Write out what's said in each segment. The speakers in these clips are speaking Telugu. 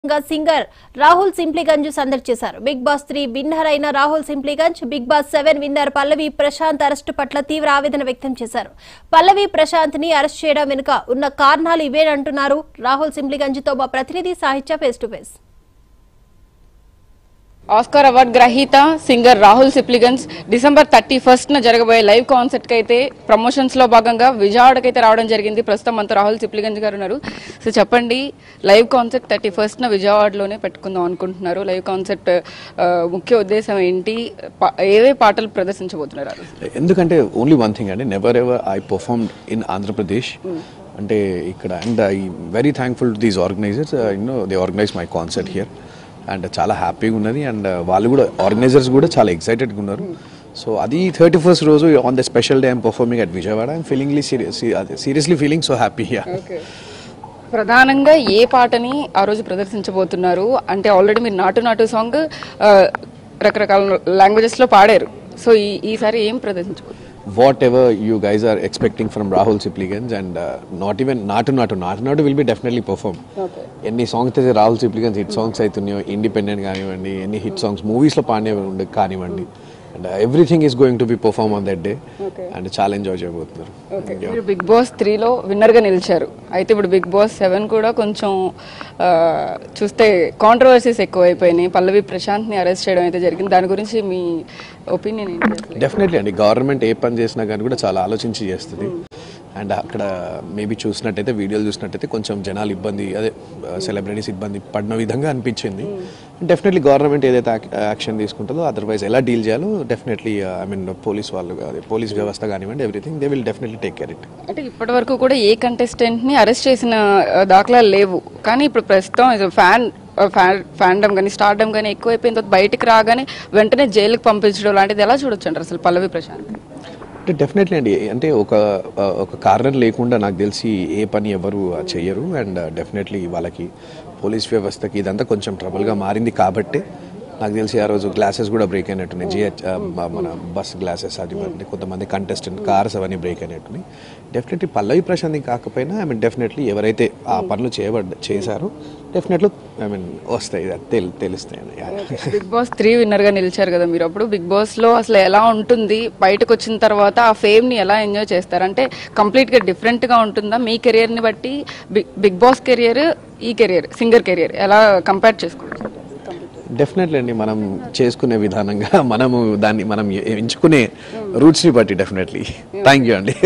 గా సింగర్ రాహుల్ సింప్లిగంజ్ సందడి చేశారు బిగ్ బాస్ త్రీ విన్నర్ అయిన Rahul Sipligunj Big Boss seven winner Pallavi Prashanth arrest పట్ల తీవ్ర ఆవేదన వ్యక్తం చేశారు పల్లవి ప్రశాంత్ ని అరెస్ట్ చేయడం వెనుక ఉన్న కారణాలు ఇవేనంటున్నారు రాహుల్ సింప్లిగంజ్ తో మా ప్రతినిధి Sahithya face to face Oscar award గ్రహీత singer Rahul Sipligunj December thirty first న జరగబోయే లైవ్ కాన్సర్ట్ కి అయితే ప్రమోషన్స్ లో భాగంగా విజయవాడకి అయితే రావడం జరిగింది ప్రస్తుతం మనతో రాహుల్ సిప్లిగంజ్ గారు ఉన్నారు సో చెప్పండి లైవ్ కాన్సర్ట్ థర్టీ ఫస్ట్ న విజయవాడలోనే పెట్టుకుందాం అనుకుంటున్నారు లైవ్ కాన్సర్ట్ ఆ, ముఖ్య ఉద్దేశం ఏంటి పా- ఏవే పాటలు ప్రదర్శించబోతున్నారు ఆ రోజు? ఎందుకంటే ఓన్లీ వన్ థింగ్ అండి never ever I performed in Andhra Pradesh అంటే ఇక్కడ and I very thankful to these organisers you know they organise my concert here and చాలా హ్యాపీగా ఉన్నది అండ్ వాళ్ళు కూడా ఆర్గనైజర్స్ కూడా చాలా ఎక్సైటెడ్గా ఉన్నారు సో అది థర్టీ ఫస్ట్ రోజు on the special day I'm performing at Vijayawada I'm feelingly serious seriously feeling so happy here ప్రధానంగా ఏ పాటని ఆ రోజు ప్రదర్శించబోతున్నారు అంటే ఆల్రెడీ మీరు నాటు నాటు సాంగ్ రకరకాల లాంగ్వేజెస్ లో పాడారు సో ఈ ఈసారి ఏం ప్రదర్శించబోతున్నారు whatever you guys are expecting from Rahul Sipligans and uh, not even Natu Natu Natu Natu will be definitely performed. ఎన్ని సాంగ్స్ అయితే రాహుల్ సిప్లిగన్స్ హిట్ సాంగ్స్ అవుతున్నాయో ఇండిపెండెంట్ కానివ్వండి ఎన్ని హిట్ సాంగ్స్ మూవీస్లో పాడే ఉండే కానివ్వండి and everything is going to be perform on that day and చాలా ఎంజాయ్ చేయబోతున్నారు మీరు బిగ్ బాస్ త్రీలో విన్నర్గా నిలిచారు అయితే ఇప్పుడు బిగ్ బాస్ సెవెన్ కూడా కొంచెం ఆ, చూస్తే కాంట్రవర్సీస్ ఎక్కువైపోయినాయి పల్లవి ప్రశాంత్ని అరెస్ట్ చేయడం అయితే జరిగింది దాని గురించి మీ ఒపీనియన్ ఏంటి అసలు? డెఫినెట్లీ అండి గవర్నమెంట్ ఏ పని చేసినా కానీ కూడా చాలా ఆలోచించి చేస్తుంది అండ్ అక్కడ మేబీ చూసినట్టయితే వీడియోలు చూసినట్టయితే కొంచెం జనాలు ఇబ్బంది అదే సెలబ్రిటీస్ ఇబ్బంది పడిన విధంగా అనిపించింది డెఫినెట్లీ గవర్నమెంట్ ఏదైతే యాక్షన్ తీసుకుంటుందో అదర్వైజ్ ఎలా డీల్ చేయాలో డెఫినెట్లీ ఐ మీన్ పోలీస్ వాళ్ళు అదే పోలీస్ వ్యవస్థ కానివ్వండి everything they will definitely take care it అంటే ఇప్పటి వరకు కూడా ఏ కంటెస్టెంట్ ని అరెస్ట్ చేసిన ఆ, దాఖలాలు లేవు కానీ ఇప్పుడు ప్రస్తుతం ఇది ఫ్యాన్ ఫ్యాన్డమ్ కానీ స్టార్డమ్ కానీ ఎక్కువైపోయిన తర్వాత బయటికి రాగానే వెంటనే జైలుకి పంపించడం లాంటిది ఎలా చూడొచ్చు అంటారు అసలు పల్లవి ప్రశాంత్ అంటే డెఫినెట్లీ అండి అంటే ఒక ఆ, ఒక కారణం లేకుండా నాకు తెలిసి ఏ పని ఎవరు చెయ్యరు అండ్ డెఫినెట్లీ వాళ్ళకి పోలీస్ వ్యవస్థకి ఇదంతా కొంచెం ట్రబుల్గా మారింది కాబట్టి నాకు తెలిసి ఆ రోజు గ్లాసెస్ కూడా బ్రేక్ అయినట్టున్నాయి జిహెచ్ మన బస్ గ్లాసెస్ అది మరి కొంతమంది కంటెస్టెంట్ కార్స్ అవన్నీ బ్రేక్ అయినట్టున్నాయి డెఫినెట్లీ పల్లవి ప్రశాంత్ కాకపోయినా ఐ మీన్ డెఫినెట్లీ ఎవరైతే ఆ పనులు చేయబడ్డ చేశారో డెఫినెట్లీ ఐ మీన్ వస్తాయి అది తెలు తెలుస్తాయి బిగ్ బాస్ త్రీ విన్నర్ గా నిలిచారు కదా మీరు అప్పుడు బిగ్ బాస్ లో అసలు ఎలా ఉంటుంది బయటకు వచ్చిన తర్వాత ఆ ఫేమ్ ని ఎలా ఎంజాయ్ చేస్తారు అంటే కంప్లీట్ గా డిఫరెంట్ గా ఉంటుందా మీ కెరియర్ ని బట్టి బిగ్ బిగ్ బాస్ కెరియర్ ఈ కెరియర్ సింగర్ కెరియర్ ఎలా కంపేర్ చేసుకోవచ్చు డెఫినెట్లీ అండి మనం చేసుకునే విధానంగా మనము దాన్ని మనం ఎంచుకునే రూట్స్ని బట్టి డెఫినెట్లీ థ్యాంక్ యూ అండి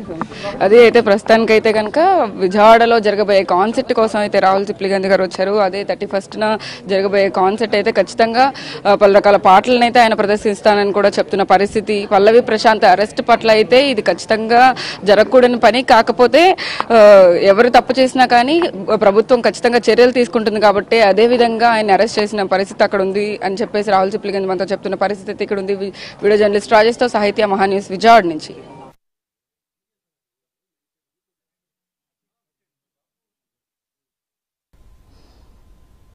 అదే అయితే ప్రస్తుతానికి అయితే కనుక విజయవాడలో జరగబోయే కాన్సెప్ట్ కోసం అయితే రాహుల్ సిప్లిగంజ్ గారు వచ్చారు అదే థర్టీ ఫస్ట్న జరగబోయే కాన్సెప్ట్ అయితే ఖచ్చితంగా ఆ, పలు రకాల పాటలను అయితే ఆయన ప్రదర్శిస్తానని కూడా చెప్తున్న పరిస్థితి పల్లవి ప్రశాంత్ అరెస్ట్ పట్ల అయితే ఇది ఖచ్చితంగా జరగకూడని పని కాకపోతే ఆ, ఎవరు తప్పు చేసినా కానీ ప్రభుత్వం ఖచ్చితంగా చర్యలు తీసుకుంటుంది కాబట్టి అదే విధంగా ఆయన అరెస్ట్ చేసిన పరిస్థితి అక్కడ ఉంది అని చెప్పేసి రాహుల్ సిప్లిగంజ్ మనతో చెప్తున్న పరిస్థితి ఇక్కడ ఉంది వి- వీడియో జర్నలిస్ట్ రాజేష్తో సాహిత్య మహాన్యూస్ విజయవాడ నుంచి